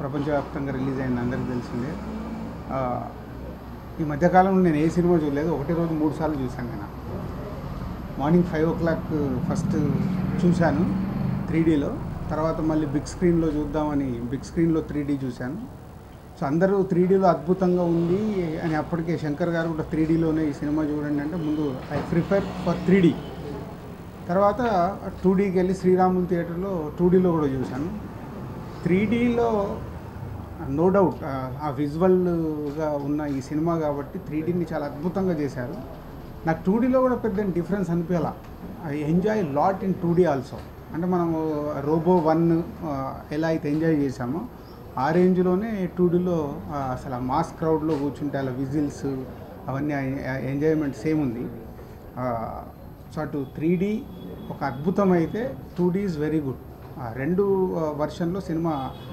ప్రపంచవ్యాప్తంగా రిలీజ్ అయింది అందరికీ తెలిసిందే ఆ, ఈ మధ్యకాలంలో నేను ఏ సినిమా చూడలేదు ఒకటే రోజు మూడు సార్లు చూశాను నేను morning five o'clock first చూశాను త్రీ డీలో తర్వాత మళ్ళీ బిగ్ స్క్రీన్లో చూద్దామని బిగ్ స్క్రీన్లో త్రీ డీ చూశాను సో అందరూ త్రీ డీలో అద్భుతంగా ఉంది అని అప్పటికే శంకర్ గారు కూడా త్రీ డీలోనే ఈ సినిమా చూడండి అంటే ముందు I prefer for three D తర్వాత టూ డీకి వెళ్ళి శ్రీరాములు థియేటర్లో టూ డీలో కూడా చూశాను త్రీ డీలో నో డౌట్ ఆ విజువల్గా ఉన్న ఈ సినిమా కాబట్టి త్రీ డీని చాలా అద్భుతంగా చేశారు నాకు టూ డీలో కూడా పెద్ద డిఫరెన్స్ అనిపించాల I enjoy lot in two D also అంటే మనము రోబో వన్ ఎలా అయితే ఎంజాయ్ చేసామో ఆ రేంజ్లోనే టూ డీలో అసలు ఆ మాస్ క్రౌడ్లో కూర్చుంటే అలా విజిల్స్ అవన్నీ ఎంజాయ్మెంట్ సేమ్ ఉంది సో అటు త్రీ డీ ఒక అద్భుతం అయితే two D is very good రెండు వర్షన్లో సినిమా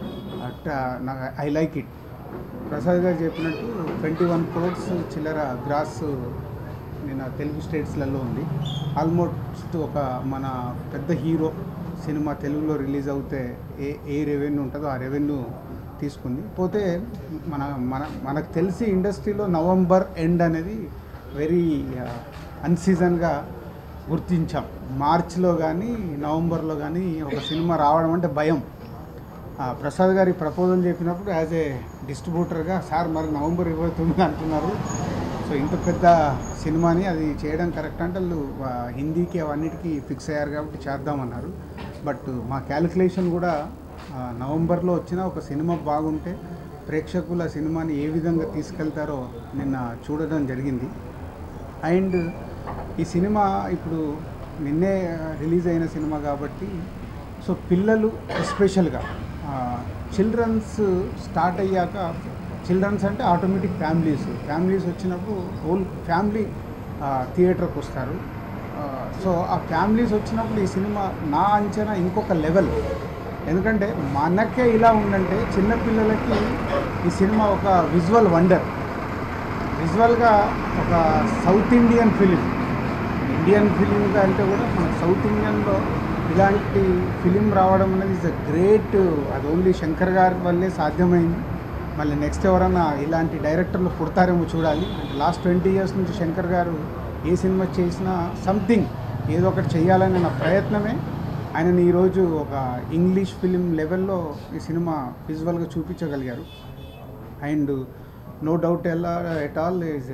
I like it Prasad garu చెప్పినట్టు ట్వంటీ వన్ క్రోడ్స్ చిల్లర గ్రాస్ నేను తెలుగు స్టేట్స్లలో ఉంది ఆల్మోస్ట్ ఒక మన పెద్ద హీరో సినిమా తెలుగులో రిలీజ్ అవుతే ఏ ఏ రెవెన్యూ ఉంటుందో ఆ రెవెన్యూ తీసుకుంది పోతే మన మన మనకు తెలిసి ఇండస్ట్రీలో నవంబర్ ఎండ్ అనేది వెరీ అన్సీజన్గా గుర్తించాం మార్చిలో కానీ నవంబర్లో కానీ ఒక సినిమా రావడం అంటే భయం ఆ, ప్రసాద్ గారి ప్రపోజల్ చెప్పినప్పుడు యాజ్ ఏ డిస్ట్రిబ్యూటర్గా సార్ మరి నవంబర్ ఇరవై తొమ్మిది అంటున్నారు సో ఇంత పెద్ద సినిమాని అది చేయడం కరెక్ట్ అంటే వాళ్ళు ఆ, హిందీకి అవన్నిటికీ ఫిక్స్ అయ్యారు కాబట్టి చేద్దామన్నారు బట్ మా క్యాలిక్యులేషన్ కూడా ఆ, నవంబర్లో వచ్చిన ఒక సినిమా బాగుంటే ప్రేక్షకుల సినిమాని ఏ విధంగా తీసుకెళ్తారో నిన్న చూడడం జరిగింది అండ్ ఈ సినిమా ఇప్పుడు నిన్నే రిలీజ్ అయిన సినిమా కాబట్టి సో పిల్లలు ఎస్పెషల్గా చిల్డ్రన్స్ స్టార్ట్ అయ్యాక చిల్డ్రన్స్ అంటే ఆటోమేటిక్ ఫ్యామిలీస్ ఫ్యామిలీస్ వచ్చినప్పుడు హోల్ ఫ్యామిలీ థియేటర్కి వస్తారు సో ఆ ఫ్యామిలీస్ వచ్చినప్పుడు ఈ సినిమా నా అంచనా ఇంకొక లెవెల్ ఎందుకంటే మనకే ఇలా ఉందంటే చిన్నపిల్లలకి ఈ సినిమా ఒక విజువల్ వండర్ విజువల్గా ఒక సౌత్ ఇండియన్ ఫిలిం ఇండియన్ ఫిలింగా అంటే కూడా మన సౌత్ ఇండియన్లో ఇలాంటి ఫిలిం రావడం అనేది ఇస్ అ గ్రేట్ అది ఓన్లీ శంకర్ గారి వల్లే సాధ్యమైంది మళ్ళీ నెక్స్ట్ ఎవరన్నా ఇలాంటి డైరెక్టర్లు పుడతారేమో చూడాలి అంటే లాస్ట్ ట్వంటీ ఇయర్స్ నుంచి శంకర్ గారు ఏ సినిమా చేసినా సంథింగ్ ఏదో ఒకటి చేయాలనే నా ప్రయత్నమే ఆయనని ఈరోజు ఒక ఇంగ్లీష్ ఫిలిం లెవెల్లో ఈ సినిమా విజువల్గా చూపించగలిగారు అండ్ నో డౌట్ ఎలా ఎట్ ఆల్ ఈజ్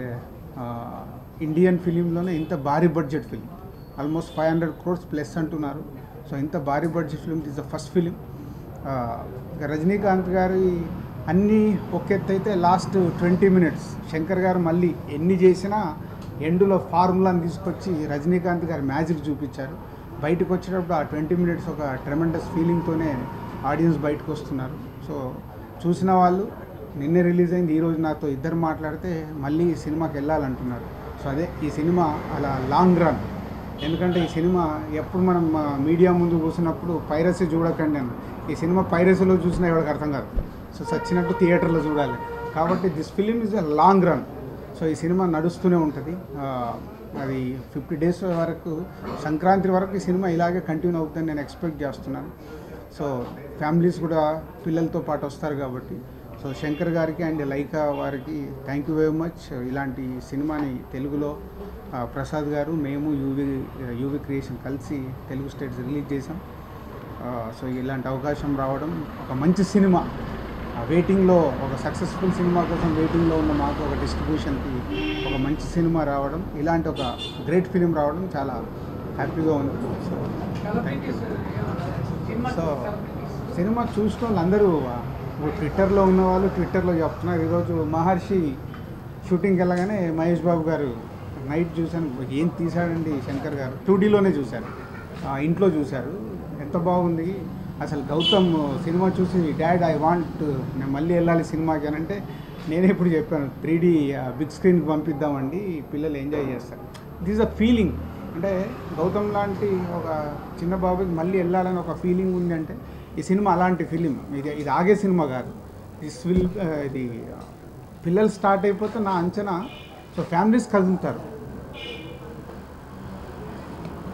ఇండియన్ ఫిలింలోనే ఇంత భారీ budget film almost five hundred crores plus అంటున్నారు సో ఇంత భారీ budget film is the first film Rajinikanth గారి అన్నీ ఒక ఎత్తు అయితే లాస్ట్ ట్వంటీ మినిట్స్ శంకర్ గారు మళ్ళీ ఎన్ని చేసినా ఎండులో ఫార్ములాని తీసుకొచ్చి రజనీకాంత్ గారు మ్యాజిక్ చూపించారు బయటకు వచ్చేటప్పుడు ఆ ట్వంటీ మినిట్స్ ఒక ట్రెమెండస్ ఫీలింగ్తోనే ఆడియన్స్ బయటకు వస్తున్నారు సో చూసిన వాళ్ళు నిన్నే రిలీజ్ అయింది ఈరోజు నాతో ఇద్దరు మాట్లాడితే మళ్ళీ ఈ సినిమాకి వెళ్ళాలంటున్నారు సో అదే ఈ సినిమా అలా లాంగ్ రన్ ఎందుకంటే ఈ సినిమా ఎప్పుడు మనం ఆ, మీడియా ముందు కూర్చున్నప్పుడు పైరసీ చూడకండి అని ఈ సినిమా పైరసీలో చూసినా ఎవరికి అర్థం కాదు సో సచ్చినట్టు థియేటర్లో చూడాలి కాబట్టి this film is a long run so ఈ సినిమా నడుస్తూనే ఉంటుంది ఆ, అది ఫిఫ్టీ డేస్ వరకు సంక్రాంతి వరకు ఈ సినిమా ఇలాగే కంటిన్యూ అవుతుందని నేను ఎక్స్పెక్ట్ చేస్తున్నాను సో ఫ్యామిలీస్ కూడా పిల్లలతో పాటు వస్తారు కాబట్టి సో శంకర్ గారికి అండ్ లైకా వారికి థ్యాంక్ యూ వెరీ మచ్ ఇలాంటి సినిమాని తెలుగులో ఆ, ప్రసాద్ గారు మేము యూవి యూవి క్రియేషన్ కలిసి తెలుగు స్టేట్స్ రిలీజ్ చేసాం ఆ, సో ఇలాంటి అవకాశం రావడం ఒక మంచి సినిమా ఆ వెయిటింగ్లో ఒక సక్సెస్ఫుల్ సినిమా కోసం వెయిటింగ్లో ఉన్న మాకు ఒక డిస్ట్రిబ్యూషన్కి ఒక మంచి సినిమా రావడం ఇలాంటి ఒక గ్రేట్ ఫిలిం రావడం చాలా హ్యాపీగా ఉంది సో థ్యాంక్ యూ సో సినిమా చూసిన వాళ్ళందరూ ఇప్పుడు ట్విట్టర్లో ఉన్న వాళ్ళు ట్విట్టర్లో చెప్తున్నారు ఈరోజు మహర్షి షూటింగ్కి వెళ్ళగానే మహేష్ బాబు గారు నైట్ చూశాను ఏం తీశాడండి శంకర్ గారు టూ డీలోనే చూశారు ఆ, ఇంట్లో చూశారు ఎంత బాగుంది అసలు గౌతమ్ సినిమా చూసి డాడ్ ఐ వాంట్ నేను మళ్ళీ వెళ్ళాలి సినిమాకి అని అంటే నేనే ఇప్పుడు చెప్పాను త్రీ డీ బిగ్ స్క్రీన్కి పంపిద్దామండి పిల్లలు ఎంజాయ్ చేస్తారు దిస్ అ ఫీలింగ్ అంటే గౌతమ్ లాంటి ఒక చిన్న బాబుకి మళ్ళీ వెళ్ళాలని ఒక ఫీలింగ్ ఉంది అంటే ఈ సినిమా అలాంటి ఫిలిం ఇది ఇది ఆగే సినిమా కాదు దిస్ విల్ ఇది పిల్లలు స్టార్ట్ అయిపోతే నా అంచనా సో ఫ్యామిలీస్ కదులుతారు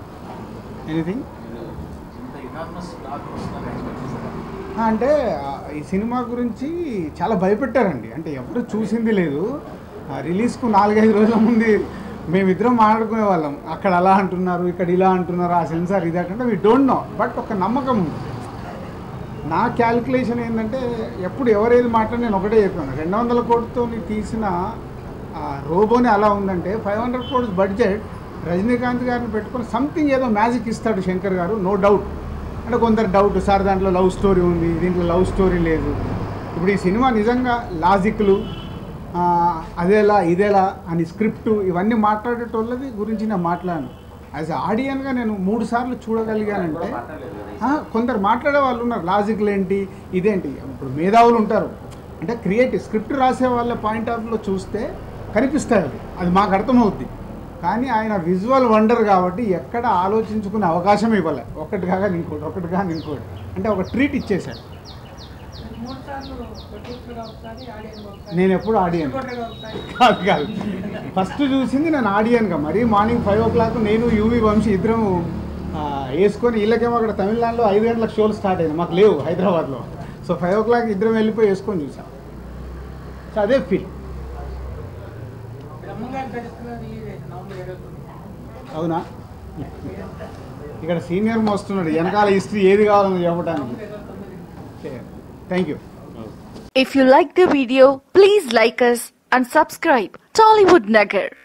ఎనీథింగ్ ఇంత ఇనార్మస్ డాక్ వస్తుందని expect చేశారా? అంటే ఆ, ఈ సినిమా గురించి చాలా భయపెట్టారండి అంటే ఎవరు చూసింది లేదు ఆ, రిలీజ్కు నాలుగైదు రోజుల ముందు మేమిద్దరం మాట్లాడుకునే వాళ్ళం అక్కడ అలా అంటున్నారు ఇక్కడ ఇలా అంటున్నారు ఆ సెన్సార్ ఇది అంటే వీ డోంట్ నో బట్ ఒక నమ్మకం ఉంది నా క్యాలిక్యులేషన్ ఏంటంటే ఎప్పుడు ఎవరేది మాట్లాడి నేను ఒకటే చెప్పాను రెండు వందల కోటితో తీసిన ఆ రోబోని అలా ఉందంటే five hundred crores budget Rajinikanth గారిని పెట్టుకొని సంథింగ్ ఏదో మ్యాజిక్ ఇస్తాడు శంకర్ గారు నో డౌట్ అంటే కొందరు డౌట్ సార్ దాంట్లో లవ్ స్టోరీ ఉంది దీంట్లో లవ్ స్టోరీ లేదు ఇప్పుడు ఈ సినిమా నిజంగా లాజిక్లు ఆ, అదేలా ఇదేలా అని స్క్రిప్ట్ ఇవన్నీ మాట్లాడేటోళ్ళది గురించి నేను మాట్లాడాను యాజ్ ఆడియన్గా నేను మూడు సార్లు చూడగలిగానంటే ఆ, కొందరు మాట్లాడే వాళ్ళు ఉన్నారు లాజిక్లు ఏంటి ఇదేంటి ఇప్పుడు మేధావులు ఉంటారు అంటే క్రియేటివ్ స్క్రిప్ట్ రాసే వాళ్ళ పాయింట్ ఆఫ్ వ్యూలో చూస్తే కనిపిస్తాయి అది అది మాకు అర్థమవుద్ది కానీ ఆయన విజువల్ వండర్ కాబట్టి ఎక్కడ ఆలోచించుకునే అవకాశం ఇవ్వలే ఒకటి కాగా ఇంకోటి ఒకటి కాగా ఇంకోటి అంటే ఒక ట్రీట్ ఇచ్చేశాడు మూడు సార్లు ప్రొడ్యూసర్గా ఒకసారి ఆడియన్గా ఒకసారి నేను ఎప్పుడు ఆడియన్ రిపోర్టర్గా ఒకసారి కాదు కాదు ఫస్ట్ చూసింది నేను ఆడియన్గా మరి మార్నింగ్ ఫైవ్ ఓ క్లాక్ నేను యూవి వంశీ ఇద్దరం ఆ, వేసుకొని వీళ్ళకేమో అక్కడ తమిళనాడులో ఐదు గంటలకు షోలు స్టార్ట్ అయింది మాకు లేవు హైదరాబాద్లో సో ఫైవ్ ఓ క్లాక్ ఇద్దరం వెళ్ళిపోయి వేసుకొని చూసాం సో అదే ఫీల్ బ్రహ్మంగారు నడుస్తున్నది నవంబర్ ఇరవై తొమ్మిది అవునా ఇక్కడ సీనియర్ మోస్తున్నాడు వెనకాల హిస్టరీ ఏది కావాలని చెప్పడానికి నవంబర్ ఇరవై తొమ్మిది thank you If you like the video, please like us and subscribe Tollywood Nagar.